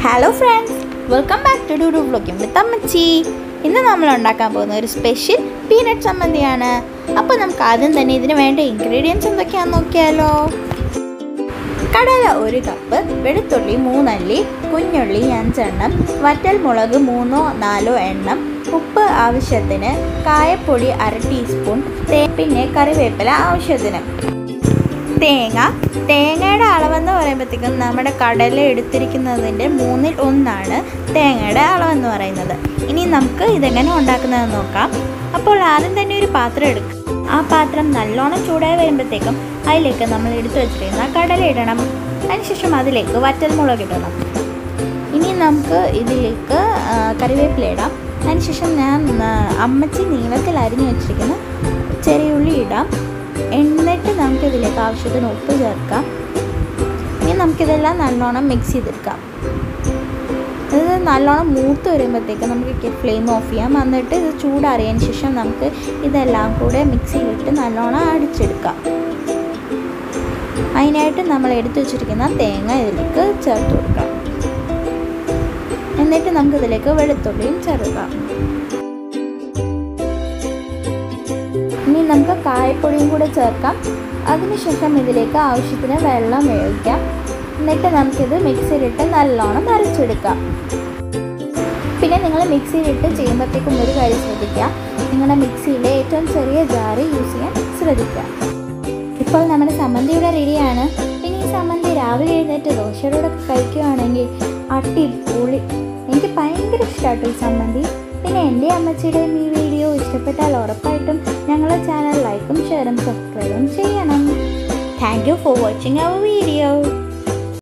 hello friends welcome back to ഡു ഡു vlogging with Ammachi ഇന്ന് നമ്മൾ ഉണ്ടാക്കാൻ പോകുന്ന ഒരു സ്പെഷ്യൽ പീനട്ട് ചമ്മന്തിയാണ് അപ്പോൾ നമുക്ക് ആദ്യം തന്നെ ഇതിന് വേണ്ട ഇൻഗ്രീഡിയൻസ് എന്തൊക്കെയാണെന്ന് നോക്കിയാലോ കടല ഒരു കപ്പ് വെളുത്തുള്ളി മൂന്നല്ലി കുഞ്ഞുള്ളി അഞ്ചെണ്ണം വറ്റൽ മുളക് മൂന്നോ നാലോ എണ്ണം ഉപ്പ് ആവശ്യത്തിന് കായപ്പൊടി അര ടീസ്പൂൺ തേ പിന്നെ കറിവേപ്പില ആവശ്യത്തിന് തേങ്ങ തേങ്ങയുടെ അളവെന്ന് പറയുമ്പോഴത്തേക്കും നമ്മുടെ കടല എടുത്തിരിക്കുന്നതിൻ്റെ മൂന്നിൽ ഒന്നാണ് തേങ്ങയുടെ അളവെന്ന് പറയുന്നത് ഇനി നമുക്ക് ഇതെങ്ങനെ ഉണ്ടാക്കുന്നതെന്ന് നോക്കാം അപ്പോൾ ആദ്യം തന്നെ ഒരു പാത്രം എടുക്കുക ആ പാത്രം നല്ലോണം ചൂടായി വരുമ്പോഴത്തേക്കും അതിലേക്ക് നമ്മൾ എടുത്തു വെച്ചിരിക്കുന്ന കടല ഇടണം അതിനുശേഷം അതിലേക്ക് വറ്റൽ മുളക് ഇടണം ഇനി നമുക്ക് ഇതിലേക്ക് ആ, കറിവേപ്പില ഇടാം അതിനുശേഷം ഞാൻ ആ, അമ്മച്ചി നീളത്തിൽ അരിഞ്ഞു വെച്ചിരിക്കുന്ന ചെറിയ ഉള്ളി ഇടാം എന്നിട്ട് നമുക്കിതിലേക്ക് ആവശ്യത്തിന് ഉപ്പ് ചേർക്കാം ഇനി നമുക്കിതെല്ലാം നല്ലോണം മിക്സ് ചെയ്തെടുക്കാം ഇത് നല്ലോണം മൂത്ത് വരുമ്പോഴത്തേക്ക് നമുക്ക് ഫ്ലെയിം ഓഫ് ചെയ്യാം എന്നിട്ട് ഇത് ചൂടാറിയതിന് ശേഷം നമുക്ക് ഇതെല്ലാം കൂടെ മിക്സിയിലിട്ട് നല്ലോണം അടിച്ചെടുക്കാം അതിനായിട്ട് നമ്മൾ എടുത്തു വെച്ചിരിക്കുന്ന തേങ്ങ ഇതിലേക്ക് ചേർത്ത് കൊടുക്കാം എന്നിട്ട് നമുക്കിതിലേക്ക് വെളുത്തുള്ളിയും ചേർക്കാം ഇനി നമുക്ക് കായപ്പൊടിയും കൂടെ ചേർക്കാം അതിനുശേഷം ഇതിലേക്ക് ആവശ്യത്തിന് വെള്ളം ഉപയോഗിക്കാം എന്നിട്ട് നമുക്കിത് മിക്സിയിലിട്ട് നല്ലോണം അരച്ചെടുക്കാം പിന്നെ നിങ്ങൾ മിക്സിയിലിട്ട് ചെയ്യുമ്പോഴത്തേക്കും ഒരു കാര്യം ശ്രദ്ധിക്കുക നിങ്ങളുടെ മിക്സിയിലെ ഏറ്റവും ചെറിയ ജാറ് യൂസ് ചെയ്യാൻ ശ്രദ്ധിക്കുക ഇപ്പോൾ നമ്മുടെ സമ്മന്തി ഇവിടെ റെഡിയാണ് ഇനി ഈ സമ്മന്തി രാവിലെ എഴുന്നേറ്റ് ദോശയോടെ കഴിക്കുകയാണെങ്കിൽ അടിപൊളി എനിക്ക് ഭയങ്കര ഇഷ്ടമായിട്ട് ഈ സമ്മന്തി പിന്നെ എൻ്റെ അമ്മച്ചിയുടെയും ഈ വീഡിയോ ഇഷ്ടപ്പെട്ടാൽ ഉറപ്പായിട്ടും ഞങ്ങളുടെ ചാനൽ ലൈക്കും ഷെയറും സബ്സ്ക്രൈബും ചെയ്യണം thank you for watching our video